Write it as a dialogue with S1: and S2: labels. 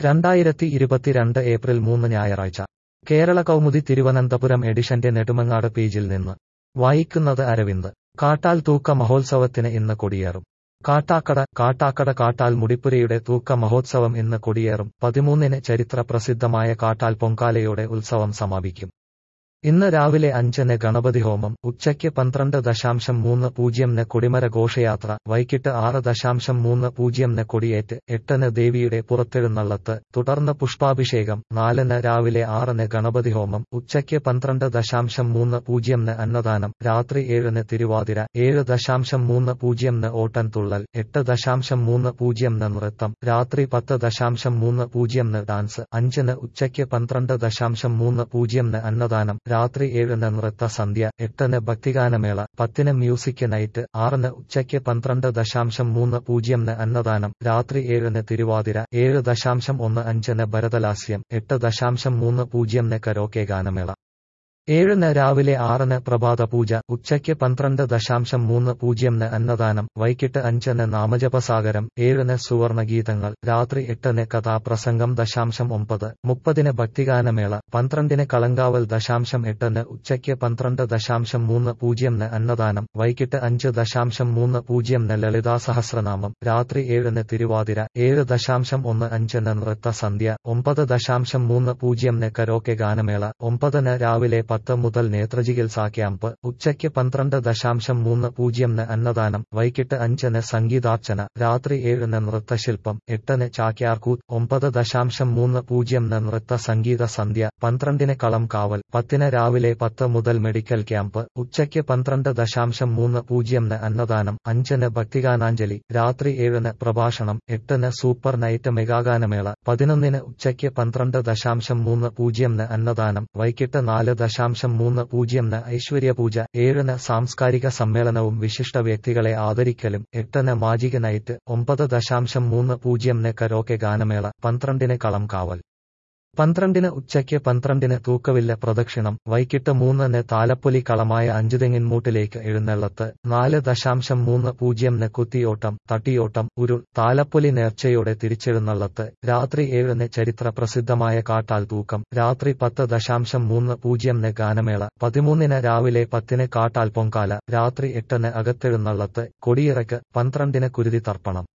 S1: രണ്ടായിരത്തി ഇരുപത്തിരണ്ട് ഏപ്രിൽ മൂന്ന് ഞായറാഴ്ച കേരള കൗമുദി തിരുവനന്തപുരം എഡിഷന്റെ നെടുമങ്ങാട് പേജിൽ നിന്ന് വായിക്കുന്നത് അരവിന്ദ് കാട്ടാൽ തൂക്ക മഹോത്സവത്തിന് ഇന്ന് കൊടിയേറും കാട്ടാക്കട കാട്ടാക്കട കാട്ടാൽ മുടിപ്പുരയുടെ തൂക്ക മഹോത്സവം ഇന്ന് കൊടിയേറും പതിമൂന്നിന് ചരിത്ര പ്രസിദ്ധമായ കാട്ടാൽ പൊങ്കാലയോടെ ഉത്സവം സമാപിക്കും ഇന്ന് രാവിലെ അഞ്ചിന് ഗണപതി ഹോമം ഉച്ചയ്ക്ക് പന്ത്രണ്ട് ദശാംശം മൂന്ന് പൂജ്യംന് കൊടിമര ഘോഷയാത്ര വൈകിട്ട് ആറ് ദശാംശം മൂന്ന് പൂജ്യംന് കൊടിയേറ്റ് എട്ടിന് ദേവിയുടെ പുറത്തെഴുന്നള്ളത്ത് തുടർന്ന് പുഷ്പാഭിഷേകം നാലിന് രാവിലെ ആറിന് ഗണപതി ഹോമം ഉച്ചയ്ക്ക് പന്ത്രണ്ട് ദശാംശം മൂന്ന് പൂജ്യംന് അന്നദാനം രാത്രി ഏഴിന് തിരുവാതിര ഏഴ് ദശാംശം മൂന്ന് പൂജ്യംന് ഓട്ടൻ തുള്ളൽ എട്ട് ദശാംശം മൂന്ന് പൂജ്യംന് നൃത്തം രാത്രി പത്ത് ദശാംശം മൂന്ന് പൂജ്യംന് ഡാൻസ് അഞ്ചിന് ഉച്ചയ്ക്ക് പന്ത്രണ്ട് ദശാംശം മൂന്ന് പൂജ്യംന് അന്നദാനം രാത്രി ഏഴിന് നൃത്ത സന്ധ്യ എട്ടിന് ഭക്തിഗാനമേള പത്തിന് മ്യൂസിക് നൈറ്റ് ആറിന് ഉച്ചയ്ക്ക് പന്ത്രണ്ട് ദശാംശം മൂന്ന് പൂജ്യംന് അന്നദാനം രാത്രി ഏഴിന് തിരുവാതിര ഏഴ് ദശാംശം ഒന്ന് അഞ്ചിന് ഭരതലാസ്യം എട്ട് ദശാംശം മൂന്ന് പൂജ്യംന് കരോക്കെ ഗാനമേള ഏഴിന് രാവിലെ ആറിന് പ്രഭാത പൂജ ഉച്ചയ്ക്ക് പന്ത്രണ്ട് ദശാംശം മൂന്ന് പൂജ്യംന് അന്നദാനം വൈകിട്ട് അഞ്ചിന് നാമജപസാഗരം ഏഴിന് സുവർണഗീതങ്ങൾ രാത്രി എട്ടിന് കഥാപ്രസംഗം ദശാംശം ഒമ്പത് മുപ്പതിന് ഭക്തിഗാനമേള പന്ത്രണ്ടിന് കളങ്കാവൽ ദശാംശം എട്ടിന് ഉച്ചയ്ക്ക് പന്ത്രണ്ട് ദശാംശം മൂന്ന് പൂജ്യംന് അന്നദാനം വൈകിട്ട് അഞ്ച് ദശാംശം മൂന്ന് പൂജ്യംന് ലളിതാ സഹസ്രനാമം രാത്രി ഏഴിന് തിരുവാതിര ഏഴ് ദശാംശം ഒന്ന് അഞ്ചിന് നൃത്ത സന്ധ്യ ഒമ്പത് ദശാംശം മൂന്ന് പൂജ്യംന് കരോക്കെ ഗാനമേള ഒമ്പതിന് രാവിലെ പത്ത് മുതൽ നേത്രചികിത്സാ ക്യാമ്പ് ഉച്ചയ്ക്ക് പന്ത്രണ്ട് ദശാംശം മൂന്ന് പൂജ്യംന് അന്നദാനം വൈകിട്ട് അഞ്ചിന് സംഗീതാർച്ചന രാത്രി ഏഴിന് നൃത്തശില്പം എട്ടിന് ചാക്യാർകൂത്ത് ഒമ്പത് ദശാംശം മൂന്ന് പൂജ്യംന് നൃത്ത സംഗീത സന്ധ്യ പന്ത്രണ്ടിന് കളം കാവൽ പത്തിന് രാവിലെ പത്ത് മുതൽ മെഡിക്കൽ ക്യാമ്പ് ഉച്ചയ്ക്ക് പന്ത്രണ്ട് ദശാംശം മൂന്ന് പൂജ്യംന് അന്നദാനം അഞ്ചിന് ഭക്തിഗാനാഞ്ജലി രാത്രി ഏഴിന് പ്രഭാഷണം എട്ടിന് സൂപ്പർ നൈറ്റ് മെഗാഗാനമേള പതിനൊന്നിന് ഉച്ചയ്ക്ക് പന്ത്രണ്ട് ദശാംശം മൂന്ന് പൂജ്യംന് അന്നദാനം വൈകിട്ട് നാല് ദശാംശം മൂന്ന് പൂജ്യംന് ഐശ്വര്യപൂജ ഏഴിന് സാംസ്കാരിക സമ്മേളനവും വിശിഷ്ട വ്യക്തികളെ ആദരിക്കലും എട്ടിന് മാജിക നൈറ്റ് ഒമ്പത് ദശാംശം മൂന്ന് പൂജ്യംന് കരോക്കെ ഗാനമേള പന്ത്രണ്ടിന് കളം കാവൽ പന്ത്രണ്ടിന് ഉച്ചയ്ക്ക് പന്ത്രണ്ടിന് തൂക്കവില്ല പ്രദക്ഷിണം വൈകിട്ട് മൂന്നിന് താലപ്പൊലി കളമായ അഞ്ചുതെങ്ങിൻമൂട്ടിലേക്ക് എഴുന്നള്ളത്ത് നാല് ദശാംശം മൂന്ന് പൂജ്യംന് കുത്തിയോട്ടം തട്ടിയോട്ടം ഉരുൾ താലപ്പൊലി നേർച്ചയോടെ തിരിച്ചെഴുന്നള്ളത്ത് രാത്രി ഏഴിന് ചരിത്ര പ്രസിദ്ധമായ കാട്ടാൽ തൂക്കം രാത്രി പത്ത് ദശാംശം മൂന്ന് പൂജ്യംന് ഗാനമേള പതിമൂന്നിന് രാവിലെ പത്തിന് കാട്ടാൽ പൊങ്കാല രാത്രി എട്ടിന് അകത്തെഴുന്നള്ളത്ത് കൊടിയിറക്ക് പന്ത്രണ്ടിന് കുരുതി തർപ്പണം